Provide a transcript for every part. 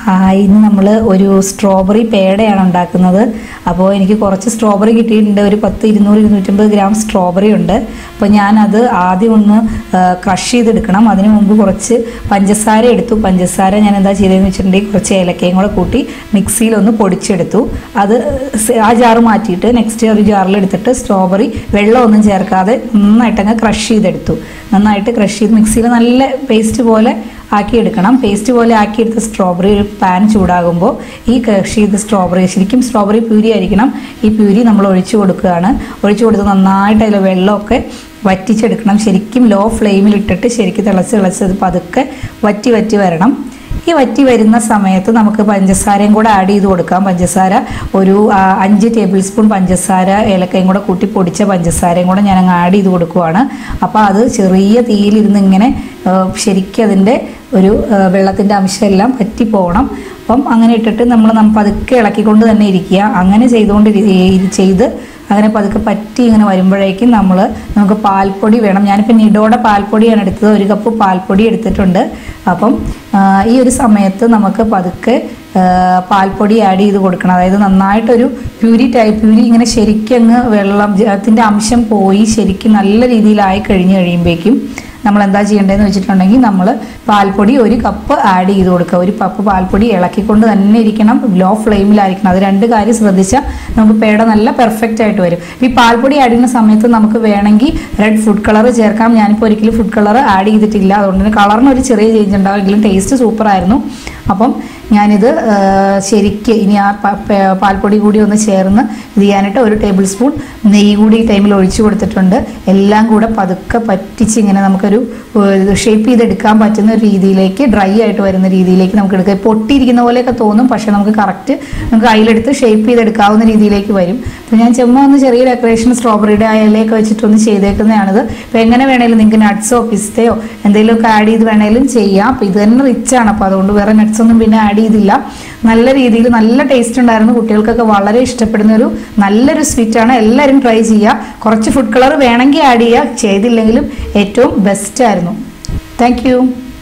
hi ഇന്ന് നമ്മൾ ഒരു സ്ട്രോബെറി പേടയാണ് ഉണ്ടാക്കുന്നത് അപ്പോൾ എനിക്ക് കുറച്ച് സ്ട്രോബെറി കിട്ടിയിട്ടുണ്ട് ഒരു പത്ത് ഇരുന്നൂറ് ഇരുന്നൂറ്റമ്പത് ഗ്രാം സ്ട്രോബെറി ഉണ്ട് അപ്പോൾ ഞാനത് ആദ്യം ഒന്ന് ക്രഷ് ചെയ്തെടുക്കണം അതിന് മുമ്പ് കുറച്ച് പഞ്ചസാര എടുത്തു പഞ്ചസാര ഞാൻ എന്താ ചെയ്തതെന്ന് വെച്ചിട്ടുണ്ടെങ്കിൽ കുറച്ച് ഏലക്കയും കൂടെ കൂട്ടി മിക്സിയിൽ ഒന്ന് പൊടിച്ചെടുത്തു അത് സ- ആ ജാറ് മാറ്റിയിട്ട് നെക്സ്റ്റ് ഒരു ജാറിൽ എടുത്തിട്ട് സ്ട്രോബെറി വെള്ളമൊന്നും ചേർക്കാതെ നന്നായിട്ടങ്ങ് ക്രഷ് ചെയ്തെടുത്തു നന്നായിട്ട് ക്രഷ് ചെയ്ത് മിക്സിയിൽ നല്ല പേസ്റ്റ് പോലെ ആക്കിയെടുക്കണം പേസ്റ്റ് പോലെ ആക്കിയെടുത്ത സ്ട്രോബെറി ഒരു പാൻ ചൂടാകുമ്പോൾ ഈ ക്രഷ് ചെയ്ത സ്ട്രോബെറി ശരിക്കും സ്ട്രോബെറി പ്യൂരി ആയിരിക്കണം ഈ പ്യൂരി നമ്മൾ ഒഴിച്ചു കൊടുക്കുകയാണ് ഒഴിച്ചു കൊടുത്ത് നന്നായിട്ട് അതിൽ വെള്ളമൊക്കെ വറ്റിച്ചെടുക്കണം ശരിക്കും ലോ ഫ്ലെയിമിൽ ഇട്ടിട്ട് ശരിക്കും തിളച്ച് തിളച്ച് അത് പതുക്കെ വറ്റി വറ്റി വരണം ഈ വറ്റി വരുന്ന സമയത്ത് നമുക്ക് പഞ്ചസാരയും കൂടെ ആഡ് ചെയ്ത് കൊടുക്കാം പഞ്ചസാര ഒരു ആ, അഞ്ച് ടേബിൾ സ്പൂൺ പഞ്ചസാര ഏലക്കയും കൂടെ കൂട്ടി പൊടിച്ച പഞ്ചസാരയും കൂടെ ഞാൻ അങ്ങ് ആഡ് ചെയ്ത് കൊടുക്കുവാണ് അപ്പോൾ അത് ചെറിയ തീയിലിരുന്ന് ഇങ്ങനെ ആ, ശരിക്കും അതിൻ്റെ ഒരു വെള്ളത്തിൻ്റെ അംശമെല്ലാം പറ്റി പോകണം അപ്പം അങ്ങനെ ഇട്ടിട്ട് നമ്മൾ നമ്മൾ പതുക്കെ ഇളക്കിക്കൊണ്ട് തന്നെ ഇരിക്കുക അങ്ങനെ ചെയ്തുകൊണ്ട് ഇരി- ചെയ്ത് അങ്ങനെ പതുക്കെ പറ്റി ഇങ്ങനെ വരുമ്പോഴേക്കും നമ്മൾ നമുക്ക് പാൽപ്പൊടി വേണം ഞാനിപ്പോൾ നിഡോടെ പാൽപ്പൊടിയാണ് എടുത്തത് ഒരു കപ്പ് പാൽപ്പൊടി എടുത്തിട്ടുണ്ട് അപ്പം ആ, ഈ ഒരു സമയത്ത് നമുക്ക് പതുക്കെ ആ, പാൽപ്പൊടി ആഡ് ചെയ്ത് കൊടുക്കണം അതായത് നന്നായിട്ടൊരു പ്യൂരി ടൈപ്പ് പ്യൂരി ഇങ്ങനെ ശരിക്കും അങ്ങ് വെള്ളം അതിൻ്റെ അംശം പോയി ശരിക്കും നല്ല രീതിയിലായി കഴിഞ്ഞ് കഴിയുമ്പോഴേക്കും നമ്മൾ എന്താ ചെയ്യേണ്ടതെന്ന് വെച്ചിട്ടുണ്ടെങ്കിൽ നമ്മൾ പാൽപ്പൊടി ഒരു കപ്പ് ആഡ് ചെയ്ത് കൊടുക്കുക ഒരു കപ്പ് പാൽപ്പൊടി ഇളക്കിക്കൊണ്ട് തന്നെ ഇരിക്കണം ലോ ഫ്ലെയിമിലായിരിക്കണം അത് രണ്ട് കാര്യം ശ്രദ്ധിച്ചാൽ നമുക്ക് പേട നല്ല പെർഫെക്റ്റ് ആയിട്ട് വരും ഈ പാൽപ്പൊടി ആഡ് ചെയ്യുന്ന സമയത്ത് നമുക്ക് വേണമെങ്കിൽ റെഡ് ഫുഡ് കളർ ചേർക്കാം ഞാനിപ്പോൾ ഒരിക്കലും ഫുഡ് കളർ ആഡ് ചെയ്തിട്ടില്ല അതുകൊണ്ട് തന്നെ കളറിന് ഒരു ചെറിയ ചേഞ്ച് ഉണ്ടാവുമെങ്കിലും ടേസ്റ്റ് സൂപ്പർ ആയിരുന്നു അപ്പം ഞാനിത് ആ, ശരിക്ക് ഇനി ആ പ- പ- പാൽപ്പൊടി കൂടി ഒന്ന് ചേർന്ന് ഇത് ചെയ്യാനായിട്ട് ഒരു ടേബിൾ സ്പൂൺ നെയ്യ് കൂടി ഈ ടൈമിൽ ഒഴിച്ചു കൊടുത്തിട്ടുണ്ട് എല്ലാം കൂടെ പതുക്കെ പറ്റിച്ച് ഇങ്ങനെ നമുക്കൊരു ഷേപ്പ് ചെയ്തെടുക്കാൻ പറ്റുന്ന ഒരു രീതിയിലേക്ക് ഡ്രൈ ആയിട്ട് വരുന്ന രീതിയിലേക്ക് നമുക്ക് എടുക്കാം പൊട്ടിയിരിക്കുന്ന പോലെയൊക്കെ തോന്നും പക്ഷെ നമുക്ക് കറക്റ്റ് നമുക്ക് കയ്യിലെടുത്ത് ഷേപ്പ് ചെയ്തെടുക്കാവുന്ന രീതിയിലേക്ക് വരും അപ്പോൾ ഞാൻ ചുമ്മാ ഒന്ന് ചെറിയ ഡെക്കറേഷൻ സ്ട്രോബെറിയുടെ ആ ഇലയൊക്കെ വെച്ചിട്ടൊന്ന് ചെയ്തേക്കുന്നതാണിത് അപ്പോൾ എങ്ങനെ വേണേലും നിങ്ങൾക്ക് നട്ട്സോ പിസ്തയോ എന്തെങ്കിലുമൊക്കെ ആഡ് ചെയ്ത് വേണേലും ചെയ്യാം അപ്പോൾ ഇത് തന്നെ റിച്ച് ആണ് അപ്പോൾ അതുകൊണ്ട് വേറെ nuts ഒന്നും പിന്നെ ആഡ് ചെയ്തില്ല നല്ല രീതിയിൽ നല്ല ടേസ്റ്റ് ഉണ്ടായിരുന്നു കുട്ടികൾക്കൊക്കെ വളരെ ഇഷ്ടപ്പെടുന്ന ഒരു നല്ലൊരു സ്വീറ്റ് ആണ് എല്ലാവരും ട്രൈ ചെയ്യുക കുറച്ച് ഫുഡ് കളർ വേണമെങ്കിൽ ആഡ് ചെയ്യുക ചെയ്തില്ലെങ്കിലും ഏറ്റവും ബെസ്റ്റ് ആയിരുന്നു താങ്ക് യു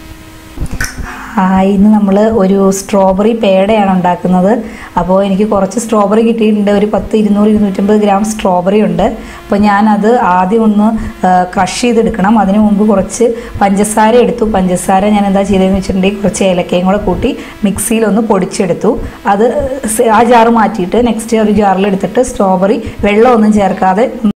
ഹായ് ഇന്ന് നമ്മൾ ഒരു സ്ട്രോബെറി പേടയാണ് ഉണ്ടാക്കുന്നത് അപ്പോൾ എനിക്ക് കുറച്ച് സ്ട്രോബെറി കിട്ടിയിട്ടുണ്ട് ഒരു പത്ത് ഇരുന്നൂറ് ഇരുന്നൂറ്റമ്പത് ഗ്രാം സ്ട്രോബെറി ഉണ്ട് അപ്പോൾ ഞാനത് ആദ്യം ഒന്ന് ക്രഷ് ചെയ്തെടുക്കണം അതിന് മുമ്പ് കുറച്ച് പഞ്ചസാര എടുത്തു പഞ്ചസാര ഞാൻ എന്താ ചെയ്തതെന്ന് വെച്ചിട്ടുണ്ടെങ്കിൽ കുറച്ച് ഏലക്കയും കൂടെ കൂട്ടി മിക്സിയിൽ ഒന്ന് പൊടിച്ചെടുത്തു അത് സ് ആ ജാറ് മാറ്റിയിട്ട് നെക്സ്റ്റ് ഒരു ജാറിൽ എടുത്തിട്ട് സ്ട്രോബെറി വെള്ളമൊന്നും ചേർക്കാതെ